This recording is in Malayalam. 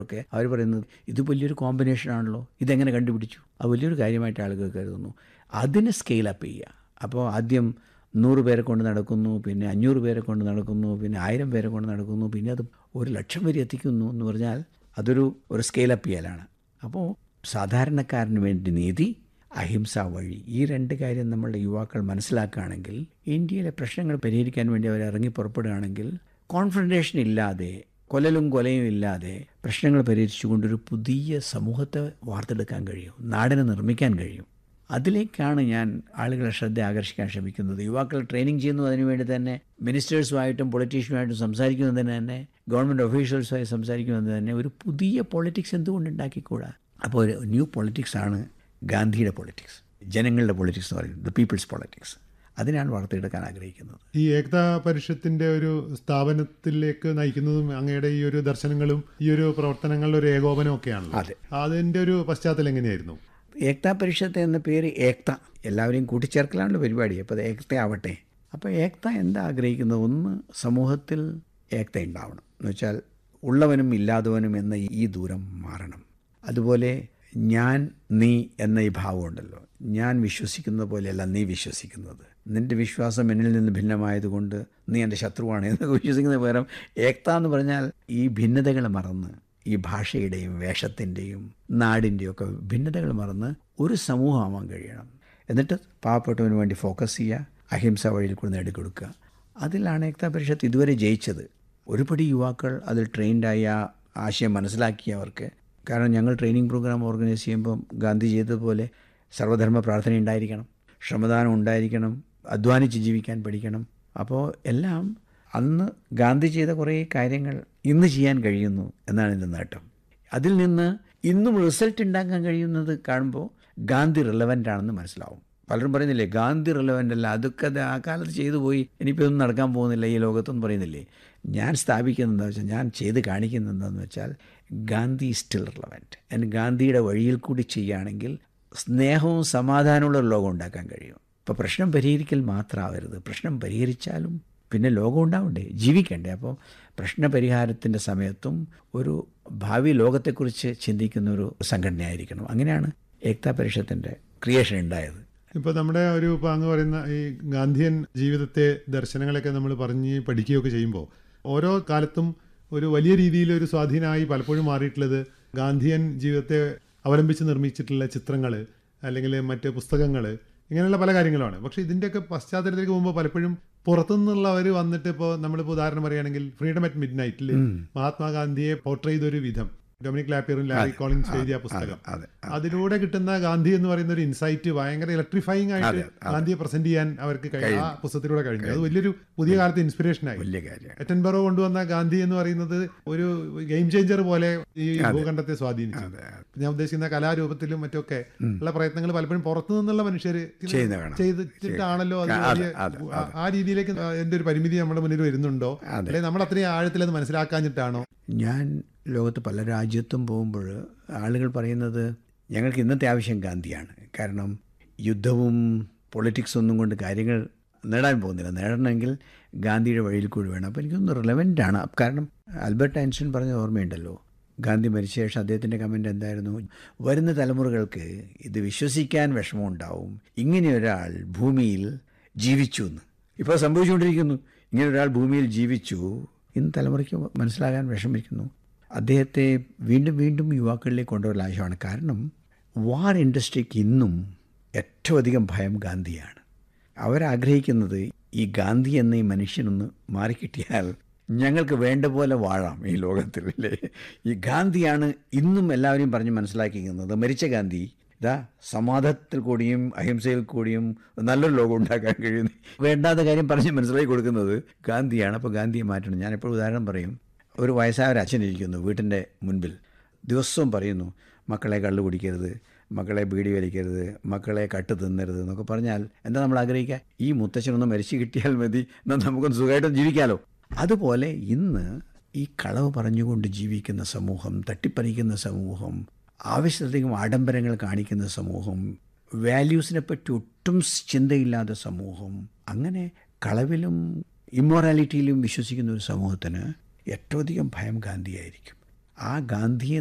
ഒക്കെ അവർ പറയുന്നത് ഇത് വലിയൊരു കോമ്പിനേഷൻ ആണല്ലോ ഇതെങ്ങനെ കണ്ടുപിടിച്ചു അത് വലിയൊരു കാര്യമായിട്ട് ആളുകൾ കരുതുന്നു അതിനെ സ്കെയിൽ അപ്പ് ചെയ്യുക അപ്പോൾ ആദ്യം നൂറ് പേരെ കൊണ്ട് നടക്കുന്നു പിന്നെ അഞ്ഞൂറ് പേരെ കൊണ്ട് നടക്കുന്നു പിന്നെ ആയിരം പേരെ കൊണ്ട് നടക്കുന്നു പിന്നെ അത് ഒരു ലക്ഷം വരെ എത്തിക്കുന്നു എന്ന് പറഞ്ഞാൽ അതൊരു ഒരു സ്കെയിൽ അപ്പ് ചെയ്യലാണ് അപ്പോൾ സാധാരണക്കാരന് വേണ്ടി നീതി അഹിംസ വഴി ഈ രണ്ട് കാര്യം നമ്മളുടെ യുവാക്കൾ മനസ്സിലാക്കുകയാണെങ്കിൽ ഇന്ത്യയിലെ പ്രശ്നങ്ങൾ പരിഹരിക്കാൻ വേണ്ടി അവർ ഇറങ്ങി പുറപ്പെടുകയാണെങ്കിൽ കോൺഫ്രണ്ടേഷൻ ഇല്ലാതെ കൊലലും കൊലയും ഇല്ലാതെ പ്രശ്നങ്ങൾ പരിഹരിച്ചുകൊണ്ടൊരു പുതിയ സമൂഹത്തെ വാർത്തെടുക്കാൻ കഴിയും നാടിനെ നിർമ്മിക്കാൻ കഴിയും അതിലേക്കാണ് ഞാൻ ആളുകളെ ശ്രദ്ധ ആകർഷിക്കാൻ ശ്രമിക്കുന്നത് യുവാക്കൾ ട്രെയിനിങ് ചെയ്യുന്നു അതിനുവേണ്ടി തന്നെ മിനിസ്റ്റേഴ്സുമായിട്ടും പൊളിറ്റീഷ്യനുമായിട്ടും സംസാരിക്കുന്നതിന് തന്നെ ഗവൺമെൻറ് ഒഫീഷ്യൽസുമായി സംസാരിക്കുന്നത് തന്നെ ഒരു പുതിയ പൊളിറ്റിക്സ് എന്തുകൊണ്ട് ഉണ്ടാക്കിക്കൂടാ അപ്പോൾ ഒരു ന്യൂ പൊളിറ്റിക്സ് ആണ് ഗാന്ധിയുടെ പൊളിറ്റിക്സ് ജനങ്ങളുടെ പൊളിറ്റിക്സ് എന്ന് പറയുന്നത് ദ പീപ്പിൾസ് പൊളിറ്റിക്സ് അതിനാണ് വാർത്തെടുക്കാൻ ആഗ്രഹിക്കുന്നത് ഈ ഏകതാ പരിഷത്തിന്റെ ഒരു സ്ഥാപനത്തിലേക്ക് നയിക്കുന്നതും അങ്ങയുടെ ഈ ഒരു ദർശനങ്ങളും ഈ ഒരു പ്രവർത്തനങ്ങളുടെ ഒരു ഏകോപനം ഒക്കെയാണല്ലോ അതെ. അതിന്റെ ഒരു പശ്ചാത്തലം എങ്ങനെയായിരുന്നു ഏക്താ പരിഷത്ത് എന്ന പേര് ഏക്ത എല്ലാവരെയും കൂട്ടിച്ചേർക്കലാണല്ലോ പരിപാടി അപ്പോൾ അത് ഏക്ത ആവട്ടെ അപ്പോൾ ഏക്ത എന്താ ആഗ്രഹിക്കുന്നത് ഒന്ന് സമൂഹത്തിൽ ഏക്ത ഉണ്ടാവണം എന്ന് വെച്ചാൽ ഉള്ളവനും ഇല്ലാത്തവനും എന്ന ഈ ദൂരം മാറണം അതുപോലെ ഞാൻ നീ എന്ന ഈ ഭാവമുണ്ടല്ലോ ഞാൻ വിശ്വസിക്കുന്ന പോലെയല്ല നീ വിശ്വസിക്കുന്നത് നിന്റെ വിശ്വാസം എന്നിൽ നിന്ന് ഭിന്നമായതുകൊണ്ട് നീ എൻ്റെ ശത്രുവാണ് എന്നൊക്കെ വിശ്വസിക്കുന്ന പകരം ഏക്ത എന്ന് പറഞ്ഞാൽ ഈ ഭിന്നതകൾ മറന്ന് ഈ ഭാഷയുടെയും വേഷത്തിൻ്റെയും നാടിൻ്റെയും ഒക്കെ ഭിന്നതകൾ മറന്ന് ഒരു സമൂഹമാവാൻ കഴിയണം എന്നിട്ട് പാവപ്പെട്ടവന് വേണ്ടി ഫോക്കസ് ചെയ്യുക അഹിംസ വഴിയിൽ കൂടി നേടിക്കൊടുക്കുക അതിലാണ് ഏക്താ പരിഷത്ത് ഇതുവരെ ജയിച്ചത് ഒരുപടി യുവാക്കൾ അതിൽ ട്രെയിൻഡായി ആ ആശയം മനസ്സിലാക്കിയവർക്ക് കാരണം ഞങ്ങൾ ട്രെയിനിങ് പ്രോഗ്രാം ഓർഗനൈസ് ചെയ്യുമ്പം ഗാന്ധി ചെയ്തതുപോലെ സർവധർമ്മ പ്രാർത്ഥന ഉണ്ടായിരിക്കണം ശ്രമദാനം ഉണ്ടായിരിക്കണം അധ്വാനിച്ച് ജീവിക്കാൻ പഠിക്കണം അപ്പോൾ എല്ലാം അന്ന് ഗാന്ധി ചെയ്ത കുറേ കാര്യങ്ങൾ ഇന്ന് ചെയ്യാൻ കഴിയുന്നു എന്നാണ് എൻ്റെ നേട്ടം അതിൽ നിന്ന് ഇന്നും റിസൾട്ട് ഉണ്ടാക്കാൻ കഴിയുന്നത് കാണുമ്പോൾ ഗാന്ധി റിലവൻ്റ് ആണെന്ന് മനസ്സിലാവും പലരും പറയുന്നില്ലേ ഗാന്ധി റിലവൻ്റ് അല്ല അതൊക്കെ അത് ആ കാലത്ത് ചെയ്തു പോയി ഇനിയിപ്പോൾ ഒന്നും നടക്കാൻ പോകുന്നില്ല ഈ ലോകത്തൊന്നും പറയുന്നില്ലേ ഞാൻ സ്ഥാപിക്കുന്നത് എന്താ വെച്ചാൽ ഞാൻ ചെയ്ത് കാണിക്കുന്നത് എന്താണെന്ന് വെച്ചാൽ ഗാന്ധി സ്റ്റിൽ റിലവൻറ്റ് ആൻഡ് ഗാന്ധിയുടെ വഴിയിൽ കൂടി ചെയ്യുകയാണെങ്കിൽ സ്നേഹവും സമാധാനമുള്ള ഒരു ലോകം ഉണ്ടാക്കാൻ കഴിയും ഇപ്പോൾ പ്രശ്നം പരിഹരിക്കൽ മാത്രമാവരുത് പ്രശ്നം പരിഹരിച്ചാലും പിന്നെ ലോകം ഉണ്ടാവണ്ടേ ജീവിക്കണ്ടേ അപ്പോൾ പ്രശ്ന പരിഹാരത്തിൻ്റെ സമയത്തും ഒരു ഭാവി ലോകത്തെക്കുറിച്ച് ചിന്തിക്കുന്ന ഒരു സംഘടനയായിരിക്കണം അങ്ങനെയാണ് ഏക്താ പരിഷത്തിൻ്റെ ക്രിയേഷൻ ഉണ്ടായത് ഇപ്പൊ നമ്മുടെ ഒരു ഇപ്പൊ അങ്ങ് പറയുന്ന ഈ ഗാന്ധിയൻ ജീവിതത്തെ ദർശനങ്ങളൊക്കെ നമ്മൾ പറഞ്ഞ് പഠിക്കുകയൊക്കെ ചെയ്യുമ്പോൾ ഓരോ കാലത്തും ഒരു വലിയ രീതിയിൽ ഒരു സ്വാധീനമായി പലപ്പോഴും മാറിയിട്ടുള്ളത് ഗാന്ധിയൻ ജീവിതത്തെ അവലംബിച്ച് നിർമ്മിച്ചിട്ടുള്ള ചിത്രങ്ങൾ അല്ലെങ്കിൽ മറ്റ് പുസ്തകങ്ങൾ ഇങ്ങനെയുള്ള പല കാര്യങ്ങളുമാണ് പക്ഷേ ഇതിൻ്റെയൊക്കെ പശ്ചാത്തലത്തിലേക്ക് പോകുമ്പോൾ പലപ്പോഴും പുറത്തുനിന്നുള്ളവർ വന്നിട്ട് ഇപ്പോൾ നമ്മളിപ്പോൾ ഉദാഹരണം പറയുകയാണെങ്കിൽ ഫ്രീഡം അറ്റ് മിഡ് നൈറ്റിൽ മഹാത്മാഗാന്ധിയെ പോർട്രേ ചെയ്തൊരു വിധം ഡൊമിനിക് ലാപ്പിയറും ലാരി കോളിൻസ് എഴുതിയ പുസ്തകം അതെ അതിലൂടെ കിട്ടുന്ന ഗാന്ധി എന്ന് പറയുന്ന ഒരു ഇൻസൈറ്റ് ഭയങ്കര ഇലക്ട്രിഫൈങ് ആയിട്ട് ഗാന്ധിയെ പ്രസന്റ് ചെയ്യാൻ അവർക്ക് കഴി- ആ പുസ്തകത്തിലൂടെ കഴിഞ്ഞു അത് വലിയൊരു പുതിയ കാലത്ത് ഇൻസ്പിറേഷൻ ആയി വലിയ കാര്യമാണ് എറ്റൻബറോ കൊണ്ടുവന്ന ഗാന്ധി എന്ന് പറയുന്നത് ഒരു ഗെയിം ചേഞ്ചർ പോലെ ഈ ഭൂഖണ്ഡത്തെ സ്വാധീനിച്ചു ഞാൻ ഉദ്ദേശിക്കുന്ന കലാരൂപത്തിലും മറ്റൊക്കെ ഉള്ള പ്രയത്നങ്ങൾ പലപ്പോഴും പുറത്തു നിന്നുള്ള മനുഷ്യർ ചെയ്യുന്ന കാണാം. ചെയ്തിട്ടാണല്ലോ അത് അതെ, വലിയ അതെ, ആ- ആ രീതിയിലേക്ക് എന്റെ ഒരു പരിമിതി നമ്മുടെ മുന്നിൽ വരുന്നുണ്ടോ അല്ലെങ്കിൽ നമ്മൾ അത്രയും ആഴത്തിൽ അത് മനസ്സിലാക്കാഞ്ഞിട്ടാണോ ഞാൻ ലോകത്ത് പല രാജ്യത്തും പോകുമ്പോൾ ആളുകൾ പറയുന്നത് ഞങ്ങൾക്ക് ഇന്നത്തെ ആവശ്യം ഗാന്ധിയാണ് കാരണം യുദ്ധവും പൊളിറ്റിക്സ് ഒന്നും കൊണ്ട് കാര്യങ്ങൾ നേടാൻ പോകുന്നില്ല നേടണമെങ്കിൽ ഗാന്ധിയുടെ വഴിയിൽ കൂടി വേണം അപ്പോൾ എനിക്കൊന്ന് റിലവൻ്റ് ആണ് കാരണം ആൽബർട്ട് ഐൻസ്റ്റീൻ പറഞ്ഞ ഓർമ്മയുണ്ടല്ലോ ഗാന്ധി മരിച്ച ശേഷം അദ്ദേഹത്തിൻ്റെ കമൻ്റ് എന്തായിരുന്നു വരുന്ന തലമുറകൾക്ക് ഇത് വിശ്വസിക്കാൻ വിഷമമുണ്ടാവും ഇങ്ങനെ ഒരാൾ ഭൂമിയിൽ ജീവിച്ചു എന്ന് ഇപ്പോൾ സംഭവിച്ചുകൊണ്ടിരിക്കുന്നു ഇങ്ങനെ ഒരാൾ ഭൂമിയിൽ ജീവിച്ചു ഇന്ന് തലമുറയ്ക്ക് മനസ്സിലാകാൻ വിഷമിക്കുന്നു അദ്ദേഹത്തെ വീണ്ടും വീണ്ടും യുവാക്കളിലേക്ക് കൊണ്ടുവരാൻ ആവശ്യമാണ് കാരണം വാർ ഇൻഡസ്ട്രിക്ക് ഇന്നും ഏറ്റവും അധികം ഭയം ഗാന്ധിയാണ് അവരാഗ്രഹിക്കുന്നത് ഈ ഗാന്ധി എന്ന ഈ മനുഷ്യനൊന്ന് മാറിക്കിട്ടിയാൽ ഞങ്ങൾക്ക് വേണ്ട പോലെ വാഴാം ഈ ലോകത്തിൽ അല്ലേ ഈ ഗാന്ധിയാണ് ഇന്നും എല്ലാവരെയും പറഞ്ഞ് മനസ്സിലാക്കിക്കുന്നത് മരിച്ച ഗാന്ധി ഇതാ സമാധാനത്തിൽ കൂടിയും അഹിംസയിൽ കൂടിയും നല്ലൊരു ലോകം ഉണ്ടാക്കാൻ കഴിയുന്നു വേണ്ടാത്ത കാര്യം പറഞ്ഞ് മനസ്സിലാക്കി കൊടുക്കുന്നത് ഗാന്ധിയാണ് അപ്പോൾ ഗാന്ധിയെ മാറ്റണം ഞാനെപ്പോഴും ഉദാഹരണം പറയും ഒരു വയസ്സായ ഒരു അച്ഛൻ ഇരിക്കുന്നു വീട്ടിൻ്റെ മുൻപിൽ ദിവസവും പറയുന്നു മക്കളെ കള്ളു കുടിക്കരുത് മക്കളെ ബീഡി വലിക്കരുത് മക്കളെ കട്ട് തിന്നരുത് എന്നൊക്കെ പറഞ്ഞാൽ എന്താ നമ്മൾ ആഗ്രഹിക്കുക ഈ മുത്തച്ഛനൊന്ന് മരിച്ചു കിട്ടിയാൽ മതി എന്നാൽ നമുക്കൊന്ന് സുഖമായിട്ട് ജീവിക്കാമല്ലോ അതുപോലെ ഇന്ന് ഈ കളവ് പറഞ്ഞുകൊണ്ട് ജീവിക്കുന്ന സമൂഹം തട്ടിപ്പറിക്കുന്ന സമൂഹം ആവശ്യത്തിലധികം ആഡംബരങ്ങൾ കാണിക്കുന്ന സമൂഹം വാല്യൂസിനെ പറ്റി ഒട്ടും ചിന്തയില്ലാത്ത സമൂഹം അങ്ങനെ കളവിലും ഇമ്മോറാലിറ്റിയിലും വിശ്വസിക്കുന്ന ഒരു സമൂഹത്തിന് ഏറ്റവും അധികം ഭയം ഗാന്ധിയായിരിക്കും ആ ഗാന്ധിയെ